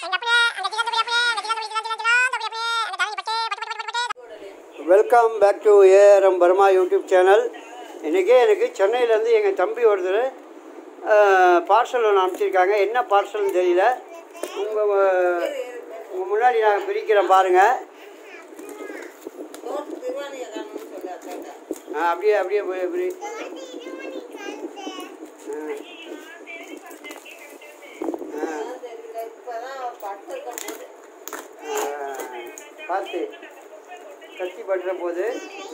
Welcome back to ARM Burma YouTube channel இன்றைக்கி எனக்கு சென்னையிலேருந்து எங்கள் தம்பி ஒருத்தர் பார்சல் ஒன்று அனுப்பிச்சிருக்காங்க என்ன பார்சல்னு தெரியல உங்கள் உங்கள் முன்னாடி நான் பிரிக்கிறேன் பாருங்கள் ஆ அப்படியே அப்படியே போய் இப்படி ஆ ஆ, பார்த்து கத்தி பட்டுற போது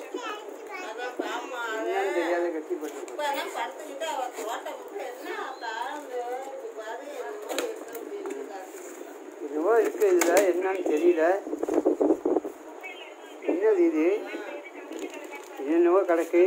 என்னன்னு தெரியாத கத்தி பட்டுற போது என்னவோ இருக்கு இதில் என்னன்னு தெரியல என்னது இது இது என்னவோ கிடக்கு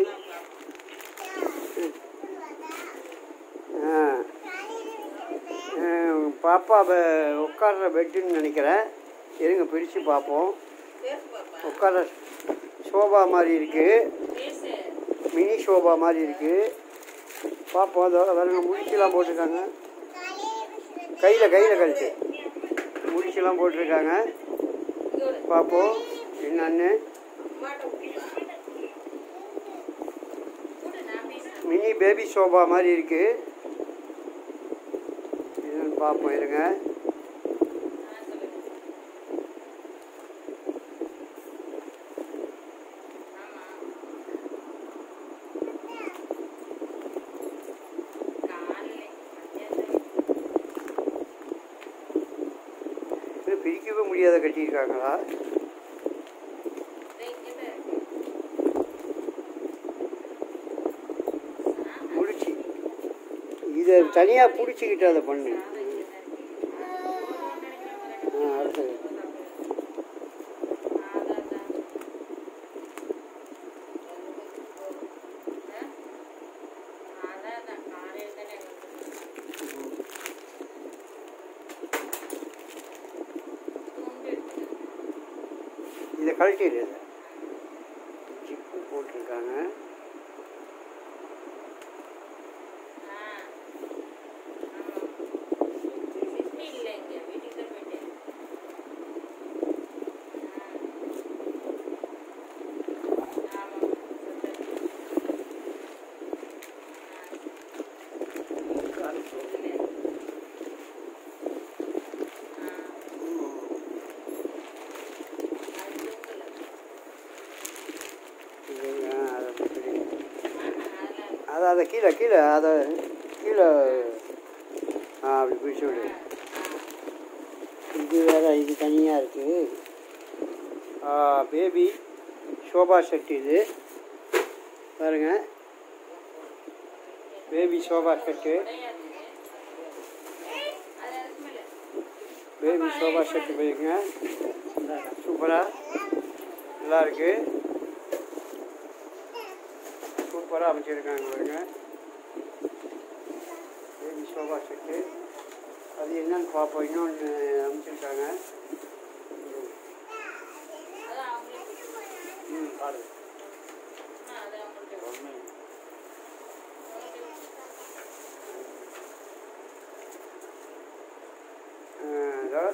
ஆ ஆ, பாப்பா பெ- உட்கார்ற பெட்டுன்னு நினைக்கிறேன் இருங்க பிரித்து பார்ப்போம் உட்கார சோபா மாதிரி இருக்குது மினி சோபா மாதிரி இருக்குது பார்ப்போம் அதோ வேறு முடிச்செல்லாம் போட்டிருக்காங்க கையில் கையில் கழுத்து முடிச்செல்லாம் போட்டிருக்காங்க பார்ப்போம் என்னன்னு மினி பேபி சோபா மாதிரி இருக்குது என்னன்னு பார்ப்போம் இருங்க இது பிரிக்கவே முடியாத கட்டியிருக்காங்களா முடிச்சு இதை தனியாக பிடிச்சிக்கிட்டு அதை பண்ணு ஆ அடுத்தது இதை கழட்டிடு இதை ஜிப்பு போட்டிருக்காங்க இது, ஆ, அதை பிடி. அதை அதை கீழே கீழே அதை கீழே ஆ அப்படி பிடிச்சி விடு இது வேற இது தனியாக இருக்குது பேபி சோபா செட் இது பாருங்க baby sofa set baby sofa set போயிருங்க சூப்பராக நல்லா இருக்கு சூப்பராக அமைச்சிருக்காங்க பாருங்க பேபி சோபா செட்டு அது என்னன்னு பார்ப்போம் இன்னொன்று அமைச்சிருக்காங்க ம் பாரு ஆ, இதோ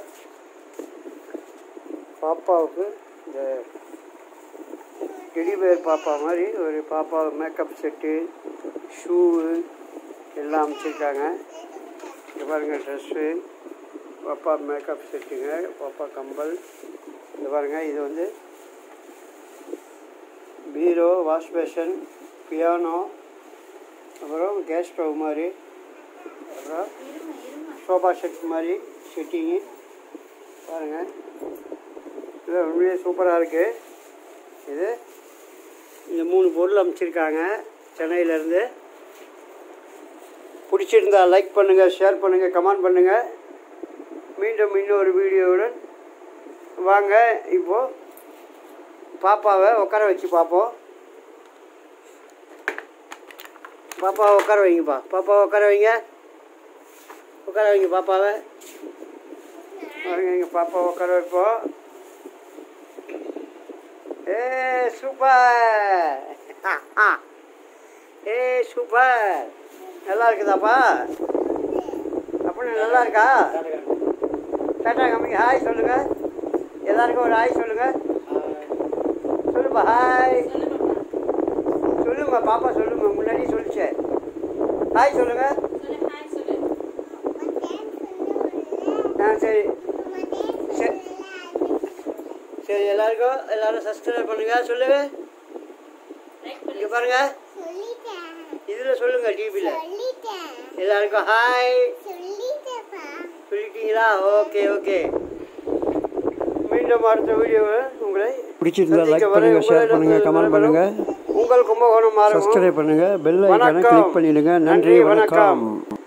பாப்பாவுக்கு இந்த டெலிவேர் பாப்பா மாதிரி ஒரு பாப்பா மேக்கப் செட்டு ஷூவு எல்லாம் அமைச்சிருக்காங்க இங்கே பாருங்கள் ட்ரெஸ்ஸு பாப்பா மேக்கப் செட்டுங்க பாப்பா கம்பல் இந்த பாருங்கள் இது வந்து பீரோ வாஷ் பேஷன் பியானோ அப்புறம் கேஸ் ஸ்டவ் மாதிரி அப்புறம் சோபா செட் மாதிரி செட்டிங்கு பாருங்கள் இது உண்மையிலே சூப்பராக இருக்குது இது இந்த மூணு பொருள் அமைச்சிருக்காங்க சென்னையிலேருந்து பிடிச்சிருந்தா லைக் பண்ணுங்கள் ஷேர் பண்ணுங்கள் கமெண்ட் பண்ணுங்கள் மீண்டும் இன்னொரு வீடியோவுடன் வாங்க இப்போது பாப்பாவை உட்கார வச்சு பார்ப்போம் பாப்பாவை உட்கார வைங்கப்பா பாப்பாவை உட்கார வைங்க உட்கார வைங்க பாப்பாவை பாருங்க எங்கள் பாப்பாவை உட்கார வைப்போம் ஏ சூப்பர் ஏ சூப்பர் நல்லா இருக்குதாப்பா அப்படி நல்லா இருக்கா டாட்டா கம்பெனி ஹாய் சொல்லுங்க எல்லாருக்கும் ஒரு ஹாய் சொல்லுங்க சொல்லுப்பா ஹாய் சொல்லுமா பாப்பா சொல்லுமா முன்னாடி சொல்லிச்சே ஹாய் சொல்லுங்க ஆ சரி சரி சரி எல்லாருக்கும் எல்லாரும் சப்ஸ்கிரைப் பண்ணுங்க சொல்லுங்க இங்க பாருங்க இதுல சொல்லுங்க டிவியில் எல்லாருக்கும் ஹாய் சொல்லிட்டீங்களா ஓகே ஓகே மீண்டும் அடுத்த வீடியோவை உங்களை பிடிச்சிருந்தா லைக் சந்திக்க வரை பண்ணுங்க ஷேர் பண்ணுங்க உங்களிடம் கமெண்ட் பண்ணுங்க உங்கள் கும்பகோணம் மாறும் சப்ஸ்கிரைப் பண்ணுங்க பெல் ஐக்கானை வணக்கம். கிளிக் பண்ணிடுங்க நன்றி நன்றி, வணக்கம். வணக்கம்